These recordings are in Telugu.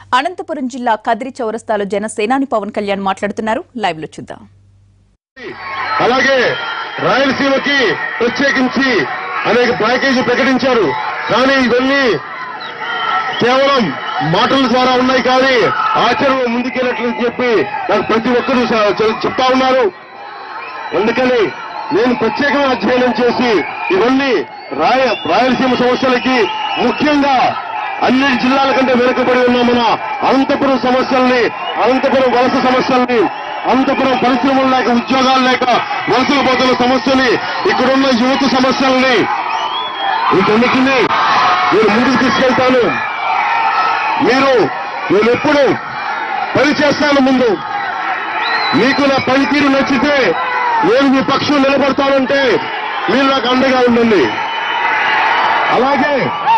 అనంతపురం జిల్లా కదిరి చౌరస్తాలో జనసేనాని పవన్ కళ్యాణ్ మాట్లాడుతున్నారు లైవ్ లో చూద్దాం అలాగే రాయలసీమకి ప్రత్యేకించి అనేక ప్యాకేజీ ప్రకటించారు కానీ ఇవన్నీ కేవలం మాటల ద్వారా ఉన్నాయి కానీ ఆచరణ ముందుకెళ్ళట్లేదు చెప్పి నాకు ప్రతి ఒక్కరూ స- చె- చెప్తా ఉన్నారు అందుకని నేను ప్రత్యేకంగా అధ్యయనం చేసి ఇవన్నీ రాయ రాయలసీమ సమస్యలకి ముఖ్యంగా అన్ని జిల్లాల కంటే వెనుకబడి ఉన్న మన అనంతపురం సమస్యల్ని అనంతపురం వలస సమస్యల్ని అనంతపురం పరిశ్రమలు లేక ఉద్యోగాలు లేక వలసలు పోతున్న సమస్యని ఇక్కడున్న యువత సమస్యల్ని వీటన్నిటిని నేను ముందుకు తీసుకెళ్తాను మీరు నేను ఎప్పుడు పని చేస్తాను ముందు మీకు నా పనితీరు నచ్చితే నేను మీ పక్షం నిలబడతానంటే మీరు నాకు అండగా ఉండండి అలాగే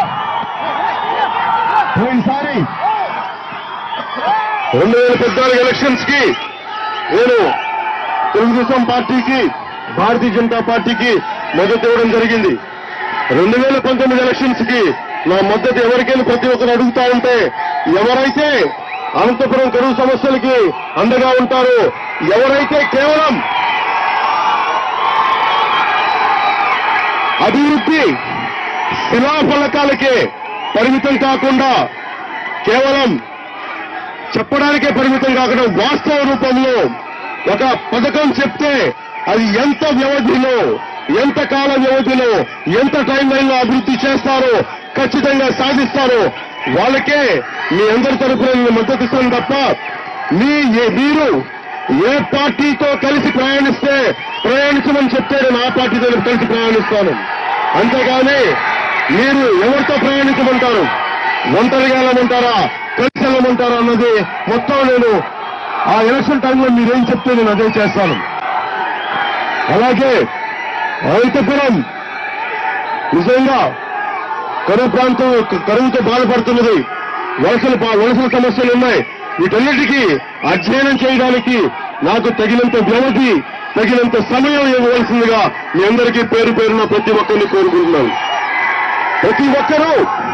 పోయినసారి రెండు వేల పద్నాలుగు ఎలక్షన్స్ కి నేను తెలుగుదేశం పార్టీకి భారతీయ జనతా పార్టీకి మద్దతు ఇవ్వడం జరిగింది రెండు వేల పంతొమ్మిది ఎలక్షన్స్ కి నా మద్దతు ఎవరికైనా ప్రతి ఒక్కరు అడుగుతా ఉంటే ఎవరైతే అనంతపురం కరువు సమస్యలకి అండగా ఉంటారో ఎవరైతే కేవలం అభివృద్ధి శిలాఫలకాలకే పరిమితం కాకుండా కేవలం చెప్పడానికే పరిమితం కాకుండా వాస్తవ రూపంలో ఒక పథకం చెప్తే అది ఎంత వ్యవధిలో ఎంత కాల వ్యవధిలో ఎంత టైం లైన్లో అభివృద్ధి చేస్తారో ఖచ్చితంగా సాధిస్తారో వాళ్ళకే మీ అందరి తరఫున నేను మద్దతు ఇస్తాను తప్ప మీ ఏ- మీరు ఏ పార్టీతో కలిసి ప్రయాణిస్తే ప్రయాణించమని చెప్తే నేను ఆ పార్టీతో కలిసి ప్రయాణిస్తాను అంతేగాని మీరు ఎవరితో ప్రయాణించమంటారు ఒంటరిగా వెళ్ళమంటారా కలిసి వెళ్ళమంటారా అన్నది మొత్తం నేను ఆ ఎలక్షన్ టైంలో మీరేం చెప్తే నేను అదే చేస్తాను అలాగే అనంతపురం నిజంగా కరువు ప్రాంతం కరువుతో బాధపడుతున్నది వలసలు పా- వలసల సమస్యలు ఉన్నాయి వీటన్నిటికీ అధ్యయనం చేయడానికి నాకు తగినంత వ్యవధి తగినంత సమయం ఇవ్వవలసిందిగా మీ అందరికీ పేరు పేరున ప్రతి ఒక్కరిని కోరుకుంటున్నాను ప్రతి ఒక్కరూ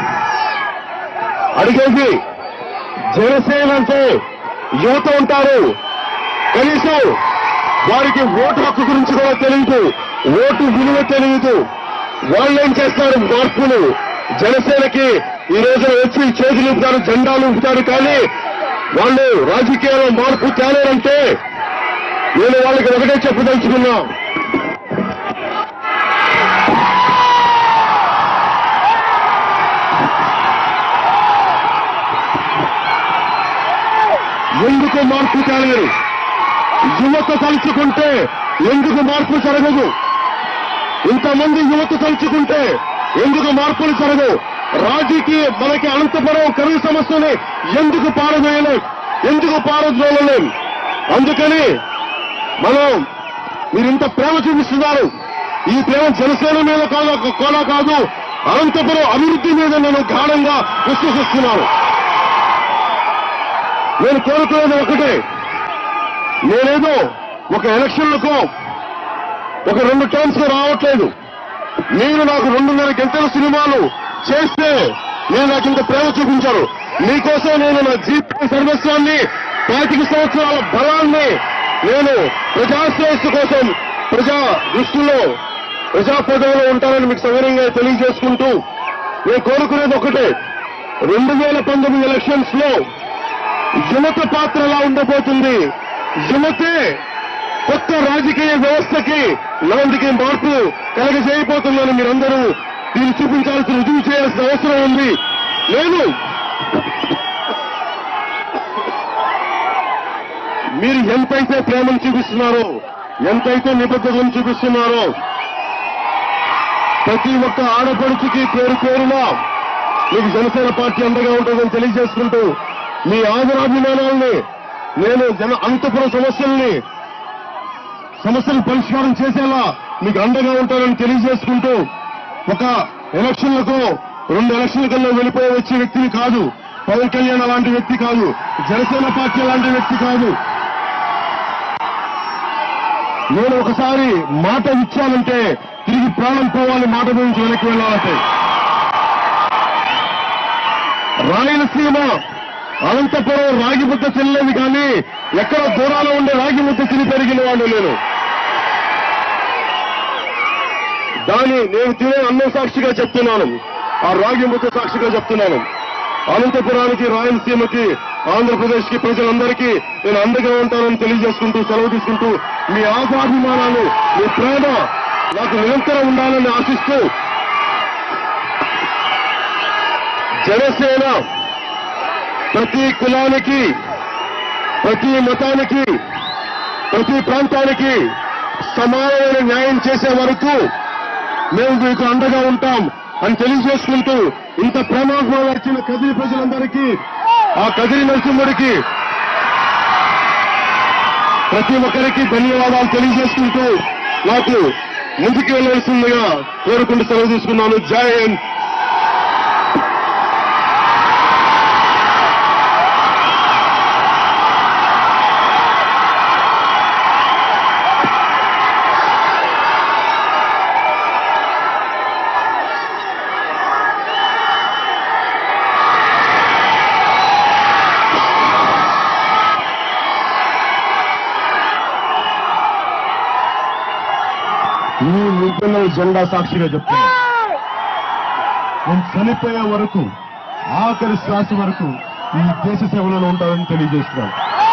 అడిగేది జనసేన అంటే యువత ఉంటారు కనీసం వారికి ఓటు హక్కు గురించి కూడా తెలియదు ఓటు విలువ తెలియదు వాళ్ళు ఏం చేస్తారు మార్పులు జనసేనకి ఈ రోజున వచ్చి చేతులు ఊపుతారు జెండాలు ఊపుతారు కానీ వాళ్ళు రాజకీయాల్లో మార్పు తేలేరంటే నేను వాళ్ళకి ఒకటే చెప్పదలుచుకున్నా ఎందుకు మార్పు తేలేరు యువత తలుచుకుంటే ఎందుకు మార్పు జరగదు ఇంతమంది యువత తలుచుకుంటే ఎందుకు మార్పులు జరగవు రాజకీయ మనకి అనంతపురం కరువు సమస్యని ఎందుకు పారవేయలేం ఎందుకు పారద్రోలలేం అందుకని మనం మీరు ఇంత ప్రేమ చూపిస్తున్నారు ఈ ప్రేమ జనసేన మీద కాదు కూడా కాదు అనంతపురం అభివృద్ధి మీద నేను గాఢంగా విశ్వసిస్తున్నాను నేను కోరుకునేది ఒకటే నేనేదో ఒక ఎలక్షన్లకు ఒక రెండు టర్మ్స్ రావట్లేదు మీరు నాకు రెండున్నర గంటల సినిమాలు చేస్తే నేను నాకు ఇంత ప్రేమ చూపించారు మీకోసం నేను నా జీవిత సర్వస్వాన్ని పాతిక సంవత్సరాల బలాన్ని నేను ప్రజాశ్రేయస్సు కోసం ప్రజా దృష్టిలో ప్రజా పదవిలో ఉంటానని మీకు సవినయంగా తెలియజేసుకుంటూ నేను కోరుకునేది ఒకటే రెండు వేల పంతొమ్మిది ఎలక్షన్స్ లో యువత పాత్ర ఎలా ఉండబోతుంది యువతే కొత్త రాజకీయ వ్యవస్థకి నాందికి మార్పు కలగజేయబోతుందని మీరందరూ దీన్ని చూపించాల్సిన రుజువు చేయాల్సిన అవసరం ఉంది నేను మీరు ఎంతైతే ప్రేమను చూపిస్తున్నారో ఎంతైతే నిబద్ధతను చూపిస్తున్నారో ప్రతి ఒక్క ఆడపడుచుకి పేరు పేరున మీకు జనసేన పార్టీ అండగా ఉంటుందని తెలియజేసుకుంటూ మీ ఆదరాభిమానాల్ని నేను జన అంతపురం సమస్యల్ని సమస్యలు పరిష్కారం చేసేలా మీకు అండగా ఉంటానని తెలియజేసుకుంటూ ఒక ఎలక్షన్లకు రెండు ఎలక్షన్ల కన్నా వెళ్ళిపోయే వచ్చే వ్యక్తిని కాదు పవన్ కళ్యాణ్ అలాంటి వ్యక్తి కాదు జనసేన పార్టీ అలాంటి వ్యక్తి కాదు నేను ఒకసారి మాట ఇచ్చానంటే తిరిగి ప్రాణం పోవాలి మాట గురించి వెనక్కి వెళ్ళాలంటే రాయలసీమ అనంతపురం రాగి ముద్ద తినలేదు కానీ ఎక్కడ దూరాలో ఉండే రాగి ముద్ద తిని పెరిగిన వాడు నేను దాని నేను తినే అన్నం సాక్షిగా చెప్తున్నాను ఆ రాగి ముద్ద సాక్షిగా చెప్తున్నాను అనంతపురానికి రాయలసీమకి ఆంధ్రప్రదేశ్ కి ప్రజలందరికీ నేను అండగా ఉంటానని తెలియజేసుకుంటూ సెలవు తీసుకుంటూ మీ ఆశాభిమానాలు మీ ప్రేమ నాకు నిరంతరం ఉండాలని ఆశిస్తూ జనసేన ప్రతి కులానికి ప్రతి మతానికి ప్రతి ప్రాంతానికి సమానమైన న్యాయం చేసే వరకు మేము మీకు అండగా ఉంటాం అని తెలియజేసుకుంటూ ఇంత ప్రేమాత్మగా ఇచ్చిన కదిరి ప్రజలందరికీ ఆ కదిరి నరసింహుడికి ప్రతి ఒక్కరికి ధన్యవాదాలు తెలియజేసుకుంటూ నాకు ముందుకు వెళ్ళవలసిందిగా కోరుకుంటూ సెలవు తీసుకున్నాను జై హింద్ ఈ నిజంగా జెండా సాక్షిగా చెప్తాను నేను చనిపోయే వరకు ఆఖరి శ్వాస వరకు ఈ దేశ సేవలో ఉంటానని తెలియజేస్తున్నాను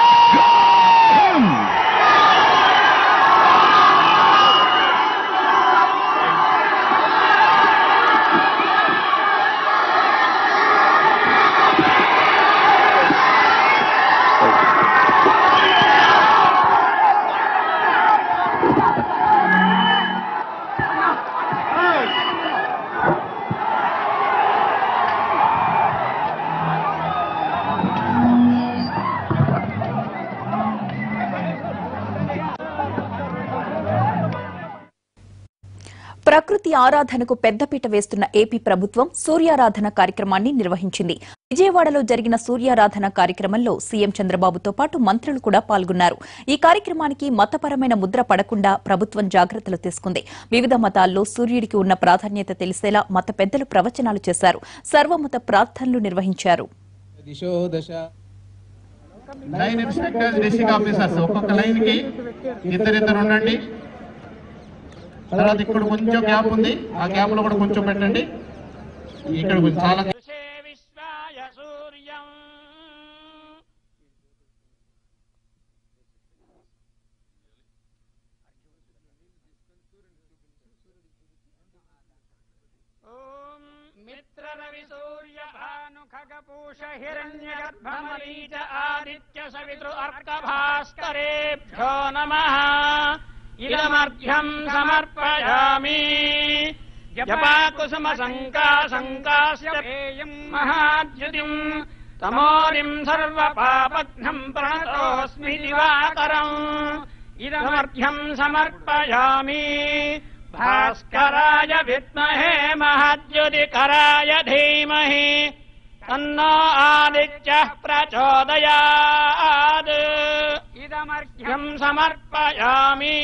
ప్రకృతి ఆరాధనకు పెద్దపీట వేస్తున్న ఏపీ ప్రభుత్వం సూర్యారాధన కార్యక్రమాన్ని నిర్వహించింది విజయవాడలో జరిగిన సూర్యారాధన కార్యక్రమంలో సీఎం చంద్రబాబుతో పాటు మంత్రులు కూడా పాల్గొన్నారు ఈ కార్యక్రమానికి మతపరమైన ముద్ర పడకుండా ప్రభుత్వం జాగ్రత్తలు తీసుకుంది వివిధ మతాల్లో సూర్యుడికి ఉన్న ప్రాధాన్యత తెలిసేలా మత పెద్దలు ప్రవచనాలు చేశారు సర్వమత ప్రార్థనలు నిర్వహించారు దిశో దశ లైన్ ఇన్స్పెక్టర్స్ డిస్ట్రిక్ట్ ఆఫీసర్స్ ఒక్కొక్క లైన్ కి ఇద్దరిద్దరు ఉండండి తర్వాత ఇక్కడ కొంచెం గ్యాప్ ఉంది ఆ గ్యాప్ లో కూడా కొంచెం పెట్టండి ఇక్కడ కొంచెం చాలా ఋషే విశ్వాయ సూర్యం ఓం మిత్రరవి సూర్య భాను ఖగపూష హిరణ్యగర్భమరీచ ఆదిత్య సవితృ అర్క భాస్కరేభ్యో నమః ఇదమర్ఘ్యం సమర్పయామి జపాకుసుమ శంకా శంకాస్యం మహాద్యుతిం తమోరిం సర్వ పాపఘ్నం ప్రణతోస్మి దివాకరం ఇదమర్ఘ్యం సమర్పయామి భాస్కరాయ విద్మహే మహాద్యుతికరాయ ధీమహి తన్నో ఆదిత్య ప్రచోదయాద్ ఇదమర్ఘ్యం సమర్పయామి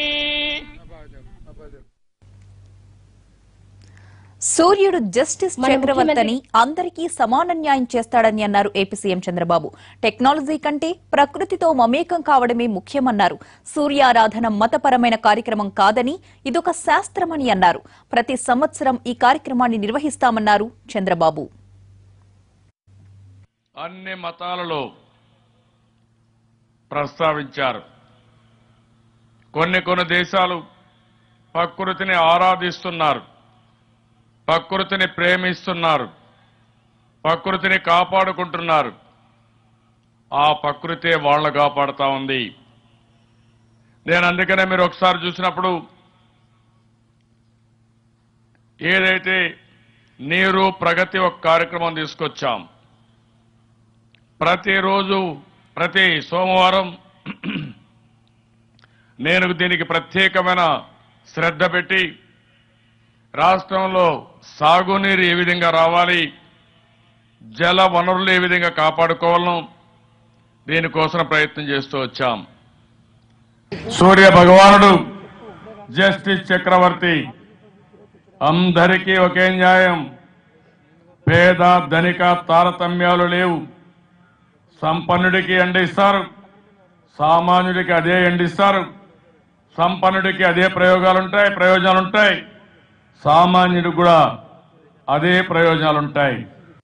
సూర్యుడు జస్టిస్ మన చక్రవర్తి అని అందరికీ సమాన న్యాయం చేస్తాడని అన్నారు ఏపీ సీఎం చంద్రబాబు టెక్నాలజీ కంటే ప్రకృతితో మమేకం కావడమే ముఖ్యమన్నారు సూర్యారాధన మతపరమైన కార్యక్రమం కాదని ఇదొక శాస్త్రమని అన్నారు ప్రతి సంవత్సరం ఈ కార్యక్రమాన్ని నిర్వహిస్తామన్నారు చంద్రబాబు అన్ని మతాలలో ప్రస్తావించారు కొన్ని కొన్ని దేశాలు ప్రకృతిని ఆరాధిస్తున్నారు ప్రకృతిని ప్రేమిస్తున్నారు ప్రకృతిని కాపాడుకుంటున్నారు ఆ ప్రకృతే వాళ్ళ కాపాడుతా ఉంది నేను అందుకనే మీరు ఒకసారి చూసినప్పుడు ఏదైతే నీరు ప్రగతి ఒక కార్యక్రమం తీసుకొచ్చాం ప్రతిరోజు ప్రతి సోమవారం నేను దీనికి ప్రత్యేకమైన శ్రద్ధ పెట్టి రాష్ట్రంలో సాగునీరు ఏ విధంగా రావాలి జల వనరులు ఏ విధంగా కాపాడుకోవాలను దీనికోసం ప్రయత్నం చేస్తూ వచ్చాం సూర్య భగవానుడు జస్టిస్ చక్రవర్తి అందరికీ ఒకే న్యాయం పేద ధనిక తారతమ్యాలు లేవు సంపన్నుడికి ఎండ ఇస్తారు సామాన్యుడికి అదే ఎండ ఇస్తారు సంపన్నుడికి అదే ప్రయోగాలు ఉంటాయి ప్రయోజనాలు ఉంటాయి సామాన్యుడికి కూడా అదే ప్రయోజనాలు ఉంటాయి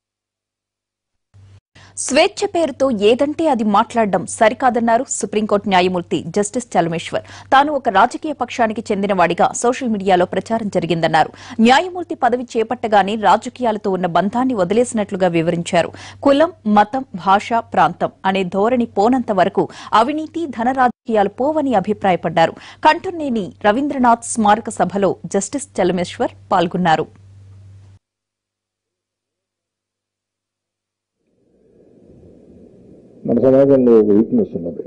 స్వేచ్ఛ పేరుతో ఏదంటే అది మాట్లాడడం సరికాదన్నారు సుప్రీంకోర్టు న్యాయమూర్తి జస్టిస్ చలమేశ్వర్ తాను ఒక రాజకీయ పక్షానికి చెందినవాడిగా సోషల్ మీడియాలో ప్రచారం జరిగిందన్నారు న్యాయమూర్తి పదవి చేపట్టగానే రాజకీయాలతో ఉన్న బంధాన్ని వదిలేసినట్లుగా వివరించారు కులం మతం భాష ప్రాంతం అనే ధోరణి పోనంత వరకు అవినీతి ధన రాజకీయాలు పోవని అభిప్రాయపడ్డారు కంటునేని రవీంద్రనాథ్ స్మారక సభలో జస్టిస్ చలమేశ్వర్ పాల్గొన్నారు మన సమాజంలో ఒక వీక్నెస్ ఉన్నది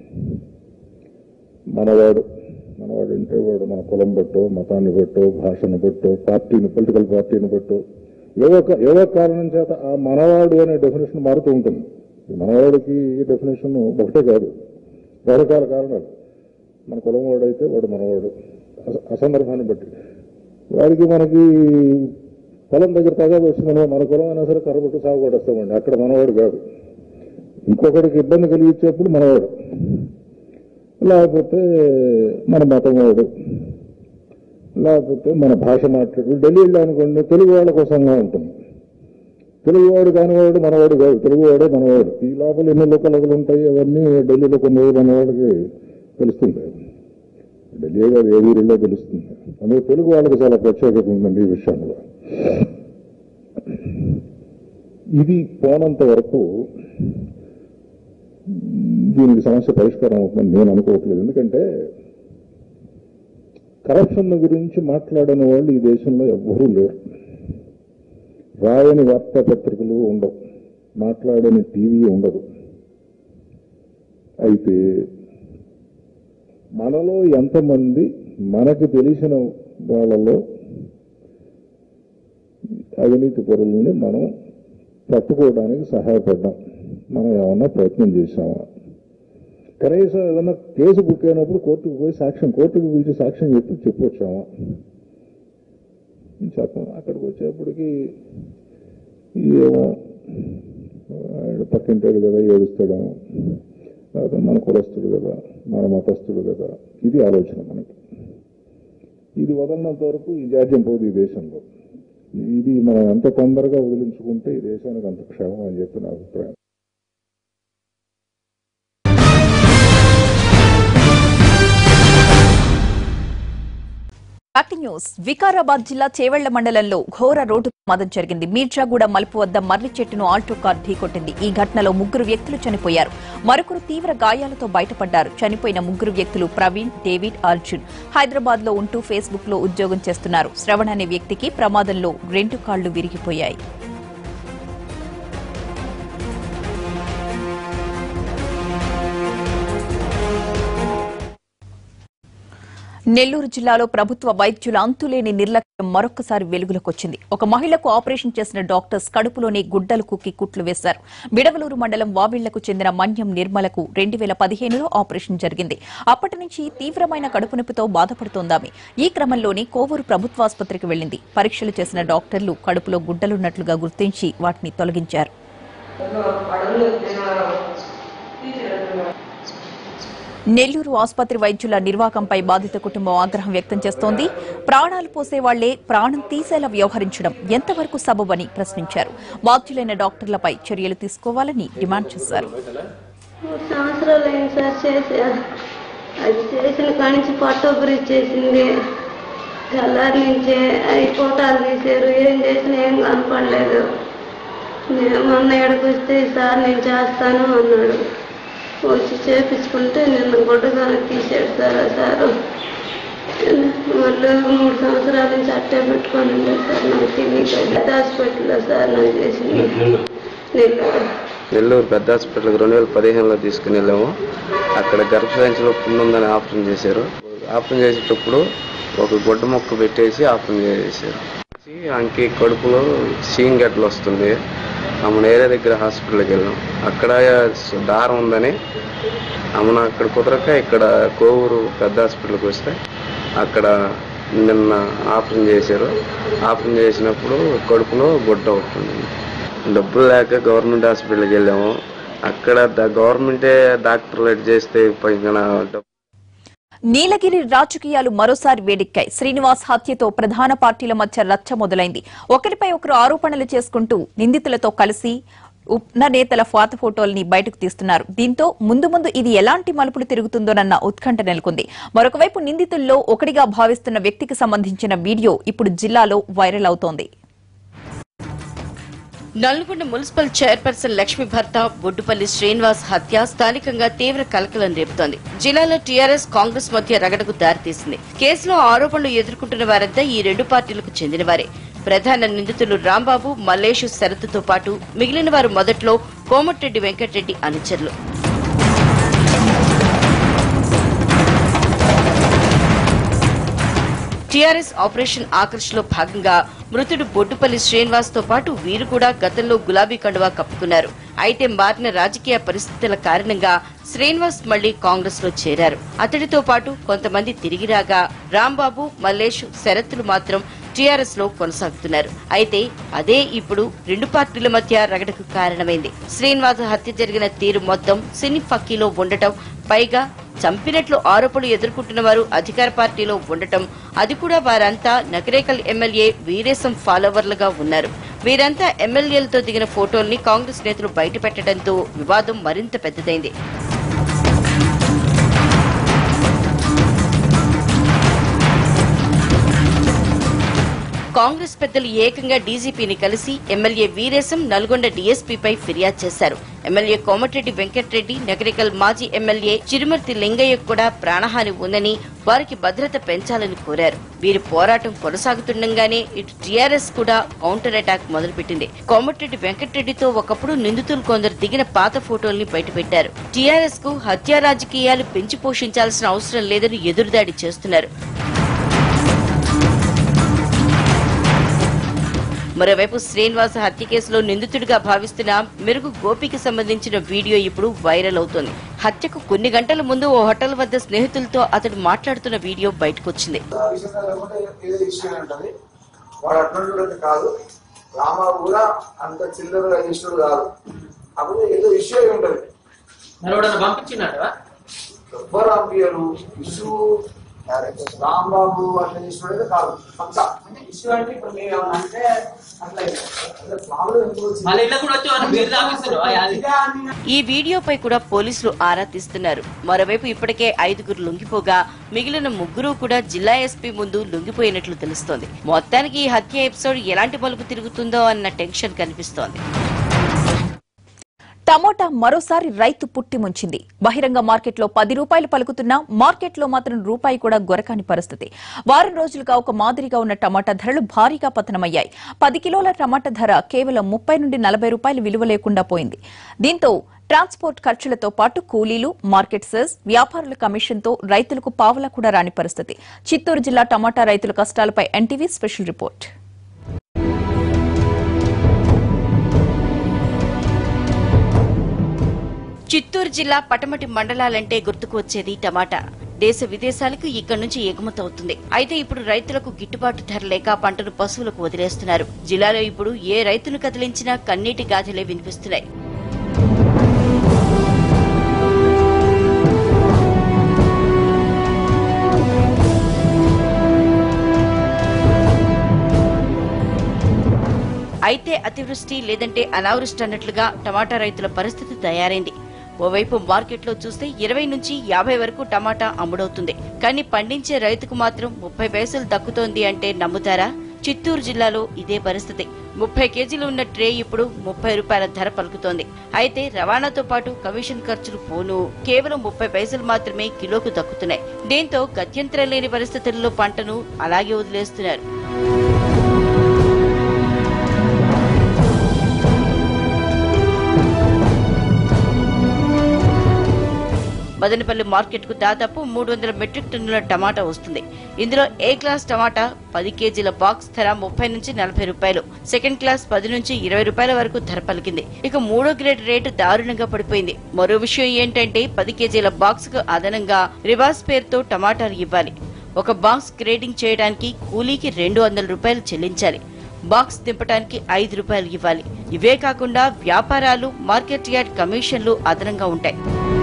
మనవాడు మనవాడు అంటే వాడు మన కులం బట్టో మతాన్ని బట్టో భాషను బట్టో పార్టీని పొలిటికల్ పార్టీని బట్టో ఏవో ఒక- ఏవో కారణం చేత ఆ మనవాడు అనే డెఫినేషన్ మారుతూ ఉంటుంది ఈ మనవాడికి ఈ డెఫినేషన్ ఒకటే కాదు రకరకాల కారణాలు మన కులం వాడైతే వాడు మనవాడు అస- అసందర్భాన్ని బట్టి వాడికి మనకి పొలం దగ్గర తగాదు వస్తుందని మన కులం అయినా సరే కర్రబట్టు సాగు కొట్టేస్తామండి అక్కడ మనవాడు కాదు ఇంకొకరికి ఇబ్బంది కలిగించేప్పుడు మనవాడు లేకపోతే మన మతం వాడు లేకపోతే మన భాష మాట్లాడు ఢిల్లీ వెళ్ళానుకోండి తెలుగు వాళ్ళ కోసంగా ఉంటుంది తెలుగువాడు కానివాడు మనవాడు కాదు తెలుగువాడే మనవాడు ఈ లోపల ఎన్ని లోకలగలు ఉంటాయి అవన్నీ ఢిల్లీలో కొన్ని రోజులు మనవాడికి తెలుస్తుంది ఢిల్లీ కాదు ఏ ఊరిలో తెలుస్తుంది అందుకే తెలుగు వాళ్ళకి చాలా ప్రత్యేకత ఉందండి ఈ విషయంలో ఇది పోనంత వరకు దీనికి సమస్య పరిష్కారం అవుతుందని నేను అనుకోవట్లేదు ఎందుకంటే కరప్షన్ గురించి మాట్లాడని వాళ్ళు ఈ దేశంలో ఎవ్వరూ లేరు రాయని వార్తాపత్రికలు ఉండవు మాట్లాడని టీవీ ఉండదు అయితే మనలో ఎంతమంది మనకు తెలిసిన వాళ్ళలో అవినీతి పరులని మనం పట్టుకోవడానికి సహాయపడ్డాం మనం ఏమన్నా ప్రయత్నం చేశామా కనీసం ఏదన్నా కేసు బుక్ అయినప్పుడు కోర్టుకు పోయి సాక్ష్యం కోర్టుకు పిలిచి సాక్ష్యం చెప్పి చెప్పొచ్చామా చెప్పం అక్కడికి వచ్చేప్పటికి ఏమో వాడు పక్కింటాడు కదా ఏడుస్తాడేమో లేకపోతే మన కులస్తుడు కదా మన మతస్థుడు కదా ఇది ఆలోచన మనకి ఇది వదలనంత వరకు ఈ జాడ్యం పోదు ఈ దేశంలో ఇది మనం ఎంత తొందరగా వదిలించుకుంటే ఈ దేశానికి అంత క్షేమం అని చెప్పి నా అభిప్రాయం బ్యాక్ న్యూస్ వికారాబాద్ జిల్లా చేవెళ్ల మండలంలో ఘోర రోడ్డు ప్రమాదం జరిగింది మీర్జాగూడ మలుపు వద్ద మర్రి చెట్టును ఆల్టో కార్ ఢీకొట్టింది ఈ ఘటనలో ముగ్గురు వ్యక్తులు చనిపోయారు మరొకరు తీవ్ర గాయాలతో బయటపడ్డారు చనిపోయిన ముగ్గురు వ్యక్తులు ప్రవీణ్ డేవిడ్ అర్జున్ హైదరాబాద్ లో ఉంటూ ఫేస్బుక్ లో ఉద్యోగం చేస్తున్నారు శ్రవణ్ అనే వ్యక్తికి ప్రమాదంలో రెండు కాళ్లు విరిగిపోయాయి నెల్లూరు జిల్లాలో ప్రభుత్వ వైద్యుల అంతులేని నిర్లక్ష్యం మరొకసారి వెలుగులోకొచ్చింది ఒక మహిళకు ఆపరేషన్ చేసిన డాక్టర్స్ కడుపులోనే గుడ్డలు కుక్కి కుట్లు వేశారు బిడవలూరు మండలం వావిళ్లకు చెందిన మన్యం నిర్మలకు రెండు వేల పదిహేనులో ఆపరేషన్ జరిగింది అప్పటి నుంచి తీవ్రమైన కడుపు నొప్పితో బాధపడుతోందామె ఈ క్రమంలోనే కోవూరు ప్రభుత్వాసుపత్రికి వెళ్లింది పరీక్షలు చేసిన డాక్టర్లు కడుపులో గుడ్డలున్నట్లుగా గుర్తించి వాటిని తొలగించారు నెల్లూరు ఆసుపత్రి వైద్యుల నిర్వాకంపై బాధిత కుటుంబం ఆగ్రహం వ్యక్తం చేస్తోంది ప్రాణాలు పోసేవాళ్లే ప్రాణం తీసేలా వ్యవహరించడం ఎంతవరకు సబబని ప్రశ్నించారు బాధ్యులైన డాక్టర్లపై చర్యలు తీసుకోవాలని డిమాండ్ చేశారు మూడు సంవత్సరాలు అయింది సార్ చేసి అది చేసిన కానించి పట్టొబ్బరి ఇచ్చేసింది తెల్లారి నుంచే అవి ఫోటోలు తీశారు ఏం చేసినా ఏం కనపడలేదు నేను మొన్న ఎక్కడికి వస్తే సార్ నేను చేస్తాను అన్నాడు వచ్చి చేపించుకుంటే నిన్న గుడ్డగా తీసాడు సార్ ఆ సారు మళ్ళీ మూడు సంవత్సరాల నుంచి అట్టే పెట్టుకొని ఉండేది సార్ నాకు తెలియక హాస్పిటల్లో సార్ నాకు చేసింది నెల్లూరు నెల్లూరు పెద్ద హాస్పిటల్కి రెండు వేల పదిహేనులో తీసుకుని వెళ్ళాము అక్కడ గర్భసంచిలో పుండు ఉందని ఆపరేషన్ చేశారు ఆపరేషన్ చేసేటప్పుడు ఒక గుడ్డ మొక్క పెట్టేసి ఆపరేషన్ చేశారు ఆమెకి కడుపులో సీన్ గడ్డలు వస్తుంది ఆమెను ఏరియా దగ్గర హాస్పిటల్కి వెళ్ళాం అక్కడ దారం ఉందని ఆమెను అక్కడ కుదరక ఇక్కడ కోవూరు పెద్ద హాస్పిటల్కి వస్తే అక్కడ నిన్న ఆపరేషన్ చేశారు ఆపరేషన్ చేసినప్పుడు కడుపులో గుడ్డ అవుతుంది డబ్బులు లేక గవర్నమెంట్ హాస్పిటల్కి వెళ్ళాము అక్కడ ద- గవర్నమెంటే డాక్టర్లు ఎడ్ చేస్తే పైన డబ్బు నీలగిరి రాజకీయాలు మరోసారి వేడెక్కాయి శ్రీనివాస్ హత్యతో ప్రధాన పార్టీల మధ్య రచ్చ మొదలైంది ఒకరిపై ఒకరు ఆరోపణలు చేసుకుంటూ నిందితులతో కలిసి ఉన్న నేతల పాత ఫోటోల్ని బయటకు తీస్తున్నారు దీంతో ముందు ముందు ఇది ఎలాంటి మలుపులు తిరుగుతుందోనన్న ఉత్కంఠ నెలకొంది మరొకవైపు నిందితుల్లో ఒకటిగా భావిస్తున్న వ్యక్తికి సంబంధించిన వీడియో ఇప్పుడు జిల్లాలో వైరల్ అవుతోంది నల్గొండ మున్సిపల్ చైర్పర్సన్ లక్ష్మి భర్త బొడ్డుపల్లి శ్రీనివాస్ హత్య స్థానికంగా తీవ్ర కలకలం రేపుతోంది జిల్లాలో టీఆర్ఎస్ కాంగ్రెస్ మధ్య రగడకు దారితీసింది కేసులో ఆరోపణలు ఎదుర్కొంటున్న వారంతా ఈ రెండు పార్టీలకు చెందినవారే ప్రధాన నిందితులు రాంబాబు మల్లేషు శరత్తో పాటు మిగిలిన వారు మొదట్లో కోమటిరెడ్డి వెంకటరెడ్డి అనుచరులు టీఆర్ఎస్ ఆపరేషన్ ఆకర్ష్ లో భాగంగా మృతుడు బొడ్డుపల్లి శ్రీనివాస్ తో పాటు వీరు కూడా గతంలో గులాబీ కండువా కప్పుకున్నారు అయితే మారిన రాజకీయ పరిస్థితుల కారణంగా శ్రీనివాస్ మళ్లీ కాంగ్రెస్ లో చేరారు అతడితో పాటు కొంతమంది తిరిగి రాగా రాంబాబు మల్లేష్ శరత్లు మాత్రం టీఆర్ఎస్ లో కొనసాగుతున్నారు అయితే అదే ఇప్పుడు రెండు పార్టీల మధ్య రగడకు కారణమైంది శ్రీనివాస్ హత్య జరిగిన తీరు మొత్తం సినీ ఫక్కీలో ఉండటం పైగా చంపినట్లు ఆరోపణలు ఎదుర్కొంటున్న వారు అధికార పార్టీలో ఉండటం అది కూడా వారంతా నగరేకల్ ఎమ్మెల్యే వీరేశం ఫాలోవర్లుగా ఉన్నారు వీరంతా ఎమ్మెల్యేలతో దిగిన ఫోటోల్ని కాంగ్రెస్ నేతలు బయటపెట్టడంతో వివాదం మరింత పెద్దదైంది కాంగ్రెస్ పెద్దలు ఏకంగా డీజీపీని కలిసి ఎమ్మెల్యే వీరేశం నల్గొండ డీఎస్పీపై ఫిర్యాదు చేశారు ఎమ్మెల్యే కోమటిరెడ్డి వెంకటరెడ్డి నగరికల్ మాజీ ఎమ్మెల్యే చిరుమర్తి లింగయ్య కూడా ప్రాణహాని ఉందని వారికి భద్రత పెంచాలని కోరారు వీరి పోరాటం కొనసాగుతుండగానే ఇటు టీఆర్ఎస్ కూడా కౌంటర్ అటాక్ మొదలుపెట్టింది కోమటిరెడ్డి వెంకటరెడ్డితో ఒకప్పుడు నిందితులు కొందరు దిగిన పాత ఫోటోల్ని బయటపెట్టారు టీఆర్ఎస్ కు హత్యా రాజకీయాలు పెంచి పోషించాల్సిన అవసరం లేదని ఎదురుదాడి చేస్తున్నారు మరోవైపు శ్రీనివాస హత్య కేసులో నిందితుడిగా భావిస్తున్న మెరుగు గోపికి సంబంధించిన వీడియో ఇప్పుడు వైరల్ అవుతోంది హత్యకు కొన్ని గంటల ముందు ఓ హోటల్ వద్ద స్నేహితులతో అతడు మాట్లాడుతున్న వీడియో బయటకొచ్చింది ఏదో ఇష్యూ ఉంటది వాడు అటువంటి కాదు రామారావు కూడా అంత చిల్లర ఇష్యుడు కాదు అప్పుడు ఏదో ఇష్యూ అయి ఉంటది పంపించినాడు ఎవ్వరు పంపించరు ఇష్యూ రాంబాబు అట్లా ఇష్యూ అయితే కాదు పక్క ఇష్యూ అంటే ఇప్పుడు మీరు ఏమన్నా అంటే అట్లా అట్లా ప్రాబ్లం ఎందుకు వచ్చింది? మళ్ళీ ఇళ్ళ కూడా వచ్చి వాళ్ళు మీరు రాపిస్తారు అది ఇదే అన్ని ఈ వీడియోపై కూడా పోలీసులు ఆరా తీస్తున్నారు మరోవైపు ఇప్పటికే ఐదుగురు లొంగిపోగా మిగిలిన ముగ్గురు కూడా జిల్లా ఎస్పీ ముందు లొంగిపోయినట్లు తెలుస్తోంది మొత్తానికి ఈ హత్య ఎపిసోడ్ ఎలాంటి మలుపు తిరుగుతుందో అన్న టెన్షన్ కనిపిస్తోంది టమోటా మరోసారి రైతు పుట్టి ముంచింది బహిరంగ మార్కెట్లో పది రూపాయలు పలుకుతున్నా మార్కెట్లో మాత్రం రూపాయి కూడా గొరకాని పరిస్థితి వారం రోజులుగా ఒక మాదిరిగా ఉన్న టమాటా ధరలు భారీగా పతనమయ్యాయి పది కిలోల టమాటా ధర కేవలం ముప్పై నుండి నలభై రూపాయలు విలువ లేకుండా పోయింది దీంతో ట్రాన్స్పోర్ట్ ఖర్చులతో పాటు కూలీలు మార్కెట్ సెస్ వ్యాపారుల కమిషన్తో రైతులకు పావలా కూడా రాని పరిస్థితి చిత్తూరు జిల్లా టమాటా రైతుల కష్టాలపై ఎన్టీవీ స్పెషల్ రిపోర్ట్ చిత్తూరు జిల్లా పటమటి మండలాలంటే గుర్తుకు వచ్చేది టమాటా దేశ విదేశాలకు ఇక్కడి నుంచి ఎగుమతవుతుంది అయితే ఇప్పుడు రైతులకు గిట్టుబాటు ధర లేక పంటను పశువులకు వదిలేస్తున్నారు జిల్లాలో ఇప్పుడు ఏ రైతును కదిలించినా కన్నీటి గాథలే వినిపిస్తున్నాయి అయితే అతివృష్టి లేదంటే అనావృష్టి అన్నట్లుగా టమాటా రైతుల పరిస్థితి తయారైంది ఓవైపు మార్కెట్లో చూస్తే ఇరవై నుంచి యాభై వరకు టమాటా అమ్ముడవుతుంది కానీ పండించే రైతుకు మాత్రం ముప్పై పైసలు దక్కుతోంది అంటే నమ్ముతారా చిత్తూరు జిల్లాలో ఇదే పరిస్థితి ముప్పై కేజీలు ఉన్న ట్రే ఇప్పుడు ముప్పై రూపాయల ధర పలుకుతోంది అయితే రవాణాతో పాటు కమిషన్ ఖర్చులు పోను కేవలం ముప్పై పైసలు మాత్రమే కిలోకు దక్కుతున్నాయి దీంతో గత్యంతరం లేని పరిస్థితుల్లో పంటను అలాగే వదిలేస్తున్నారు మదనపల్లి మార్కెట్ కు దాదాపు మూడు వందల మెట్రిక్ టన్నుల టమాటా వస్తుంది ఇందులో ఏ క్లాస్ టమాటా పది కేజీల బాక్స్ ధర ముప్పై నుంచి నలభై రూపాయలు సెకండ్ క్లాస్ పది నుంచి ఇరవై రూపాయల వరకు ధర పలికింది ఇక మూడో గ్రేడ్ రేటు దారుణంగా పడిపోయింది మరో విషయం ఏంటంటే పది కేజీల బాక్స్ కు అదనంగా రివాస్ పేరుతో టమాటాలు ఇవ్వాలి ఒక బాక్స్ గ్రేడింగ్ చేయడానికి కూలీకి రెండు వందల రూపాయలు చెల్లించాలి బాక్స్ దింపడానికి ఐదు రూపాయలు ఇవ్వాలి ఇవే కాకుండా వ్యాపారాలు మార్కెట్ యార్డ్ కమిషన్లు అదనంగా ఉంటాయి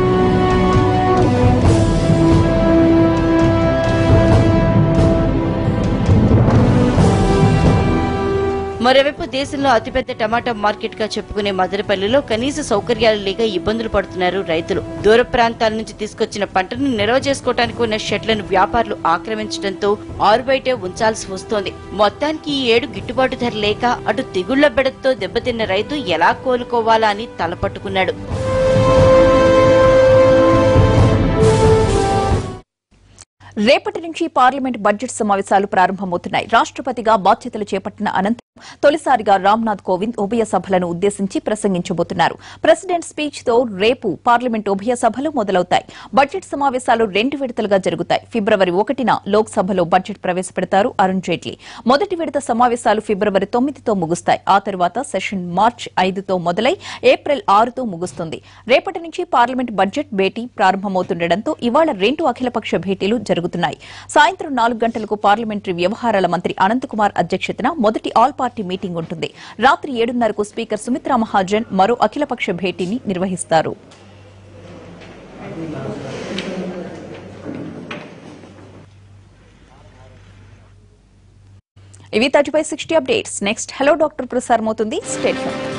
మరోవైపు దేశంలో అతిపెద్ద టమాటా మార్కెట్ గా చెప్పుకునే మదనపల్లిలో కనీస సౌకర్యాలు లేక ఇబ్బందులు పడుతున్నారు రైతులు దూర ప్రాంతాల నుంచి తీసుకొచ్చిన పంటను నిల్వ చేసుకోవడానికి ఉన్న షెడ్లను వ్యాపారులు ఆక్రమించడంతో ఆరుబయటే ఉంచాల్సి వస్తోంది మొత్తానికి ఈ ఏడు గిట్టుబాటు ధర లేక అటు తెగుళ్ల బెడతో దెబ్బతిన్న రైతు ఎలా కోలుకోవాలా అని తలపట్టుకున్నాడు రేపటి నుంచి పార్లమెంట్ బడ్జెట్ సమావేశాలు ప్రారంభమవుతున్నాయి రాష్ట్రపతిగా బాధ్యతలు చేపట్టిన అనంతరం తొలిసారిగా రామ్నాథ్ కోవింద్ ఉభయ సభలను ఉద్దేశించి ప్రసంగించబోతున్నారు ప్రెసిడెంట్ స్పీచ్ తో రేపు పార్లమెంట్ ఉభయ సభలు మొదలవుతాయి బడ్జెట్ సమావేశాలు రెండు విడతలుగా జరుగుతాయి ఫిబ్రవరి ఒకటిన లోక్సభలో బడ్జెట్ ప్రవేశపెడతారు అరుణ్ జైట్లీ మొదటి విడత సమావేశాలు ఫిబ్రవరి తొమ్మిదితో ముగుస్తాయి ఆ తర్వాత సెషన్ మార్చి ఐదుతో మొదలై ఏప్రిల్ ఆరుతో ముగుస్తుంది రేపటి నుంచి పార్లమెంట్ బడ్జెట్ భేటీ ప్రారంభమవుతుండటంతో ఇవాళ రెండు అఖిలపక్ష భేటీలు జరుగుతున్నాయి సాయంత్రం నాలుగు గంటలకు పార్లమెంటరీ వ్యవహారాల మంత్రి అనంతకుమార్ అధ్యక్షతన మొదటి ఆల్ పార్టీ మీటింగ్ ఉంటుంది రాత్రి ఏడున్నరకు స్పీకర్ సుమిత్రా మహాజన్ మరో అఖిలపక్ష భేటీని నిర్వహిస్తారు ఇవి thirty five sixty updates next hello doctor ప్రసారం అవుతుంది స్టేట్